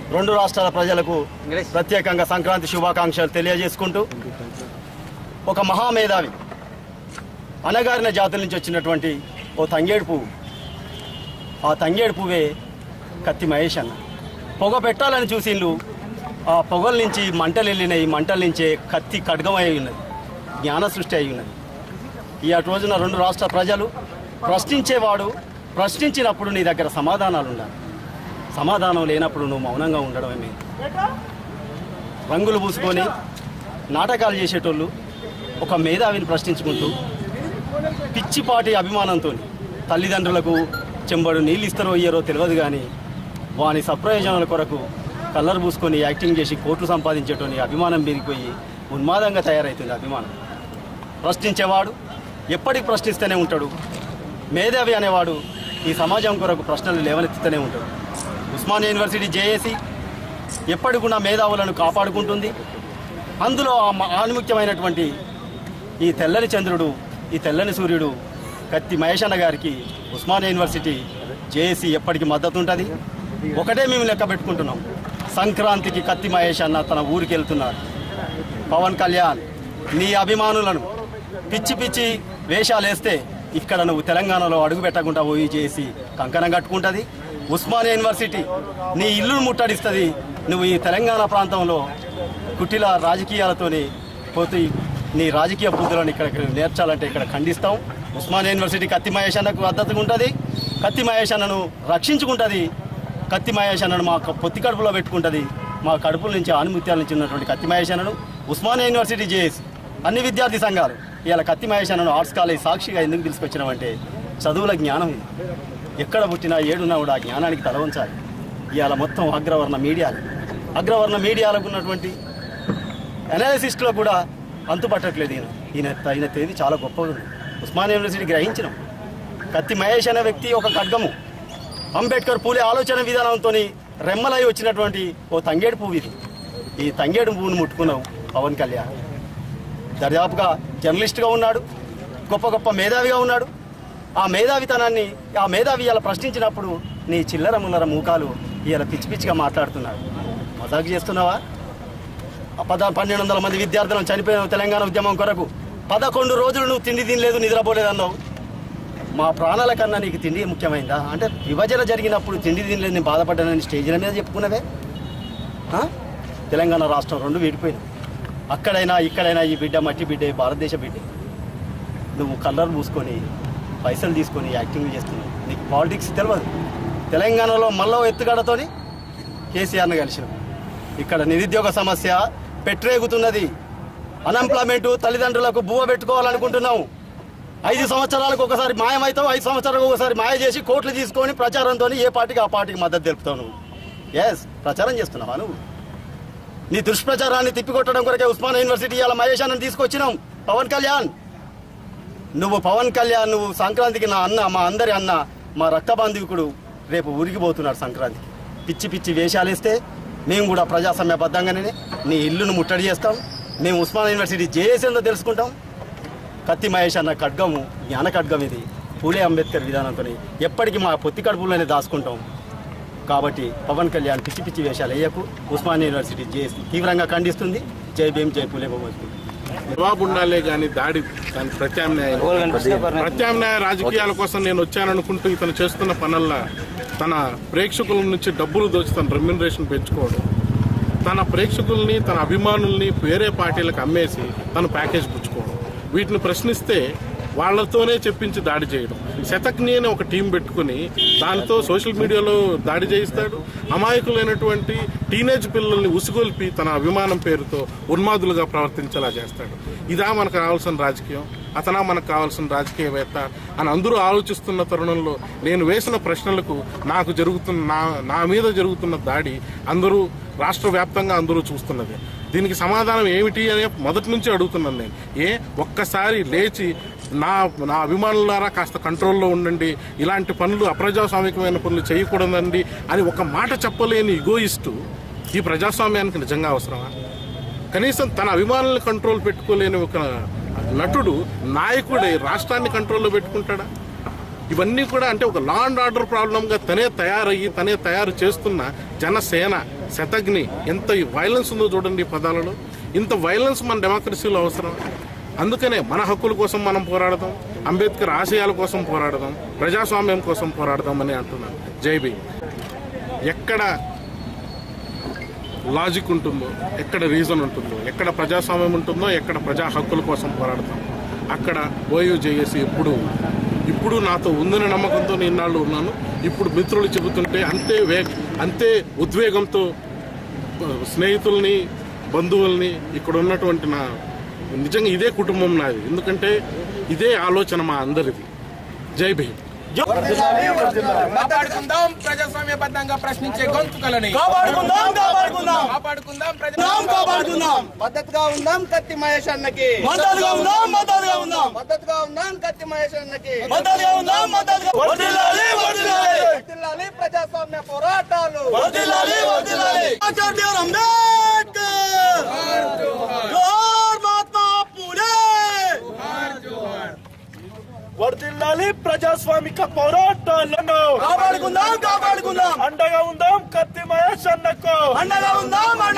రెండు రాష్ట్రాల ప్రజలకు ప్రత్యేకంగా సంక్రాంతి శుభాకాంక్షలు తెలియజేసుకుంటూ ఒక మహామేధావి అనగారిన జాతుల నుంచి వచ్చినటువంటి ఓ తంగేడు పువ్వు ఆ తంగేడు పువ్వే కత్తి మహేష్ అన్న పొగ పెట్టాలని చూసిండ్రు ఆ పొగల నుంచి మంటలు వెళ్ళినాయి మంటల నుంచే కత్తి ఖడ్గమై ఉన్నది జ్ఞాన సృష్టి అయి ఉన్నది ఈ అటు రోజున రెండు రాష్ట్ర ప్రజలు ప్రశ్నించేవాడు ప్రశ్నించినప్పుడు నీ దగ్గర సమాధానాలు ఉండాలి సమాధానం లేనప్పుడు నువ్వు మౌనంగా ఉండడమే మేలు. రంగులు పూసుకొని నాటకాలు చేసేటోళ్ళు ఒక మేధావిని ప్రశ్నించుకుంటూ పిచ్చిపాటి అభిమానంతో తల్లిదండ్రులకు చెంబడు నీళ్ళు ఇస్తారో ఇయ్యరో తెలియదు కానీ వాని సప్రయోజనాల కొరకు కలర్ పూసుకొని యాక్టింగ్ చేసి కోట్లు సంపాదించేటోని అభిమానం పెరిగిపోయి ఉన్మాదంగా తయారవుతుంది అభిమానం ప్రశ్నించేవాడు ఎప్పటికి ప్రశ్నిస్తూనే ఉంటాడు మేధావి అనేవాడు ఈ సమాజం కొరకు ప్రశ్నలు లేవనెత్తుతూనే ఉంటాడు ఉస్మానియా యూనివర్సిటీ జేఏసీ ఎప్పటికున్న మేధావులను కాపాడుకుంటుంది అందులో ఆ మ- ఆణిముఖ్యమైనటువంటి ఈ తెల్లని చంద్రుడు ఈ తెల్లని సూర్యుడు కత్తి మహేష్ అన్న గారికి ఉస్మానియా యూనివర్సిటీ జేఏసీ ఎప్పటికీ మద్దతు ఉంటుంది ఒకటే మేము లెక్క పెట్టుకుంటున్నాం సంక్రాంతికి కత్తి మహేష్ అన్న తన ఊరికి వెళ్తున్నారు పవన్ కళ్యాణ్ నీ అభిమానులను పిచ్చి పిచ్చి వేషాలు వేస్తే ఇక్కడ నువ్వు తెలంగాణలో అడుగు పెట్టకుండా పోయి చేసి కంకణం కట్టుకుంటుంది ఉస్మానియా యూనివర్సిటీ నీ ఇల్లును ముట్టడిస్తుంది నువ్వు ఈ తెలంగాణ ప్రాంతంలో కుటిల రాజకీయాలతోని పోతే నీ రాజకీయ బుద్ధులను ఇక్కడ నేర్చాలంటే ఇక్కడ ఖండిస్తాం ఉస్మానియా యూనివర్సిటీ కత్తి మహేష్ అన్నకు మద్దతుగా ఉంటుంది కత్తి మహేష్ అన్నను రక్షించుకుంటుంది కత్తి మహేష్ అన్నను మా క- పొత్తి కడుపులో పెట్టుకుంటుంది మా కడుపుల నుంచి ఆనుమత్యాల నుంచి ఉన్నటువంటి కత్తి మహేష్ అన్నను ఉస్మానియా యూనివర్సిటీ జేఎస్ అన్ని విద్యార్థి సంఘాలు ఇవాళ కత్తి మహేష్ అన్నను ఆర్ట్స్ కాలేజ్ సాక్షిగా ఎందుకు తీసుకొచ్చినామంటే చదువుల జ్ఞానం ఇది ఎక్కడ పుట్టినా ఏడున్నా కూడా ఆ జ్ఞానానికి తల ఉంచాలి ఇవాళ మొత్తం అగ్రవర్ణ మీడియాలు అగ్రవర్ణ మీడియాలకు ఉన్నటువంటి అనాలిసిస్ట్లో కూడా అంతుపట్టట్లేదు ఈయన ఈయన ఈయన తేదీ చాలా గొప్పగా ఉంది ఉస్మానియా యూనివర్సిటీ గ్రహించినాం కత్తి మహేష్ అనే వ్యక్తి ఒక ఖడ్గము అంబేద్కర్ పూలే ఆలోచన విధానంతో రెమ్మలై వచ్చినటువంటి ఓ తంగేడు పువ్వు ఇది ఈ తంగేడు పువ్వును ముట్టుకున్నాం పవన్ కళ్యాణ్ దర్యాపుగా జర్నలిస్ట్గా ఉన్నాడు గొప్ప గొప్ప మేధావిగా ఉన్నాడు ఆ మేధావితనాన్ని ఆ మేధావి ఇలా ప్రశ్నించినప్పుడు నీ చిల్లర ముల్లర మూకాలు ఇలా పిచ్చి పిచ్చిగా మాట్లాడుతున్నాడు మజాకు చేస్తున్నావా ఆ పద పన్నెండు వందల మంది విద్యార్థులను చనిపోయిన తెలంగాణ ఉద్యమం కొరకు పదకొండు రోజులు నువ్వు తిండి తినలేదు నిద్రపోలేదు అన్నావు మా ప్రాణాల కన్నా నీకు తిండి ముఖ్యమైందా అంటే విభజన జరిగినప్పుడు తిండి తినలేదు నేను బాధపడ్డానని స్టేజ్ల మీద చెప్పుకున్నవే ఆ? తెలంగాణ రాష్ట్రం రెండు విడిపోయింది అక్కడైనా ఇక్కడైనా ఈ బిడ్డ మట్టి బిడ్డే భారతదేశ బిడ్డే నువ్వు కలర్ పూసుకొని పైసలు తీసుకొని యాక్టింగ్ చేస్తున్నావు నీకు పాలిటిక్స్ తెలియదు తెలంగాణలో మళ్ళీ ఎత్తుగడతోని కేసీఆర్ని కలిసినావు ఇక్కడ నిరుద్యోగ సమస్య పెట్టరేగుతున్నది అన్ఎంప్లాయ్మెంట్ తల్లిదండ్రులకు బువ్వ పెట్టుకోవాలనుకుంటున్నావు ఐదు సంవత్సరాలకు ఒకసారి మాయమవుతావు ఐదు సంవత్సరాలకు ఒకసారి మాయ చేసి కోట్లు తీసుకొని ప్రచారంతో ఏ పార్టీకి ఆ పార్టీకి మద్దతు తెలుపుతావు నువ్వు ఎస్ ప్రచారం చేస్తున్నావా నువ్వు నీ దుష్ప్రచారాన్ని తిప్పికొట్టడం కొరకే ఉస్మానియా యూనివర్సిటీ ఇవాళ మహేష్ అన్నని తీసుకొచ్చినాం పవన్ కళ్యాణ్ నువ్వు పవన్ కళ్యాణ్ నువ్వు సంక్రాంతికి నా అన్న మా అందరి అన్న మా రక్త బాంధవికుడు రేపు ఊరికి పోతున్నాడు సంక్రాంతికి పిచ్చి పిచ్చి వేషాలు వేస్తే మేము కూడా ప్రజాసమ్యబద్ధంగానే నీ ఇల్లును ముట్టడి చేస్తాం మేము ఉస్మానియా యూనివర్సిటీ జేఏసీలో తెలుసుకుంటాం కత్తి మహేష్ అన్న ఖడ్గము జ్ఞాన ఖడ్గం ఇది పూలే అంబేద్కర్ విధానంతో ఎప్పటికీ మా పొత్తి కడుపులోనే దాచుకుంటాం కాబట్టి పవన్ కళ్యాణ్ పిచ్చి పిచ్చి వేషాలు వేయకు ఉస్మానియా యూనివర్సిటీ జేఏసీ తీవ్రంగా ఖండిస్తుంది జై భీమ్ జై పూలే భగవద్గీత జవాబు ఉండాలే కానీ దాడి దాని ప్రత్యామ్నాయం ప్రత్యామ్నాయ రాజకీయాల కోసం నేను వచ్చాననుకుంటూ ఇతను చేస్తున్న పనుల్లో తన ప్రేక్షకుల నుంచి డబ్బులు దోచి తన రెమ్యునరేషన్ పెంచుకోవడం తన ప్రేక్షకుల్ని తన అభిమానుల్ని వేరే పార్టీలకు అమ్మేసి తన ప్యాకేజ్ పుచ్చుకోవడం వీటిని ప్రశ్నిస్తే వాళ్ళతోనే చెప్పించి దాడి చేయడం శతక్ని అని ఒక టీం పెట్టుకుని దానితో సోషల్ మీడియాలో దాడి చేయిస్తాడు అమాయకులైనటువంటి టీనేజ్ పిల్లల్ని ఉసుగొల్పి తన అభిమానం పేరుతో ఉన్మాదులుగా ప్రవర్తించేలా చేస్తాడు ఇదా మనకు కావాల్సిన రాజకీయం అతనా మనకు కావాల్సిన రాజకీయవేత్త అని అందరూ ఆలోచిస్తున్న తరుణంలో నేను వేసిన ప్రశ్నలకు నాకు జరుగుతున్న నా నా మీద జరుగుతున్న దాడి అందరూ రాష్ట్ర వ్యాప్తంగా అందరూ చూస్తున్నది దీనికి సమాధానం ఏమిటి అని మొదటి నుంచి అడుగుతున్నాను నేను ఏ ఒక్కసారి లేచి నా నా అభిమానులారా కాస్త కంట్రోల్లో ఉండండి ఇలాంటి పనులు అప్రజాస్వామికమైన పనులు చేయకూడదండి అని ఒక మాట చెప్పలేని ఇగోయిస్టు ఈ ప్రజాస్వామ్యానికి నిజంగా అవసరమా కనీసం తన అభిమానులను కంట్రోల్ పెట్టుకోలేని ఒక నటుడు నాయకుడై రాష్ట్రాన్ని కంట్రోల్లో పెట్టుకుంటాడా ఇవన్నీ కూడా అంటే ఒక లా అండ్ ఆర్డర్ ప్రాబ్లంగా తనే తయారయ్యి తనే తయారు చేస్తున్న జనసేన శతజ్ఞి ఎంత వైలెన్స్ ఉందో చూడండి ఈ పదాలలో ఇంత వైలెన్స్ మన డెమోక్రసీలో అవసరం అందుకనే మన హక్కుల కోసం మనం పోరాడదాం అంబేద్కర్ ఆశయాల కోసం పోరాడదాం ప్రజాస్వామ్యం కోసం పోరాడదాం అని అంటున్నాను జై భీమ్ ఎక్కడ లాజిక్ ఉంటుందో ఎక్కడ రీజన్ ఉంటుందో ఎక్కడ ప్రజాస్వామ్యం ఉంటుందో ఎక్కడ ప్రజా హక్కుల కోసం పోరాడతాం అక్కడ ఓయూ జేఏసీ ఎప్పుడు ఇప్పుడు నాతో ఉందనే నమ్మకంతో నేను ఇన్నాళ్ళు ఉన్నాను ఇప్పుడు మిత్రులు చెబుతుంటే అంతే వే అంతే ఉద్వేగంతో ఆ, స్నేహితుల్ని బంధువుల్ని ఇక్కడ ఉన్నటువంటి నా నిజంగా ఇదే కుటుంబం నాది ఎందుకంటే ఇదే ఆలోచన మా అందరిది జై భీమ్ కాపాడుకుందాం ప్రజాస్వామ్యబద్ధంగా ప్రశ్నించే గొంతుకలని కాపాడుకుందాం కాపాడుకుందాం కాపాడుకుందాం ప్రజా కాపాడుకుందాం మద్దతుగా ఉందాం కత్తి మహేష్ అన్నకి మద్దతుగా ఉందాం మద్దతుగా ఉందాం మద్దతుగా ఉందాం కత్తి మహేష్ అన్నకి మద్దతుగా ఉందాం మద్దతుగా వర్ధిల్లాలి వర్ధిల్లాలి వర్ధిల్లాలి ప్రజాస్వామ్య పోరాటాలు వర్ధిల్లాలి వర్ధిల్లాలి డాక్టర్ బిఆర్ అంబేద్కర్ జోహార్ మహాత్మా పూలే వర్దిల్లాలి ప్రజాస్వామిక పోరాటాలను కాపాడుకుందాం కాపాడుకుందాం అండగా ఉందాం కత్తి మహేష్ అన్నకు అండగా ఉందాం అండగా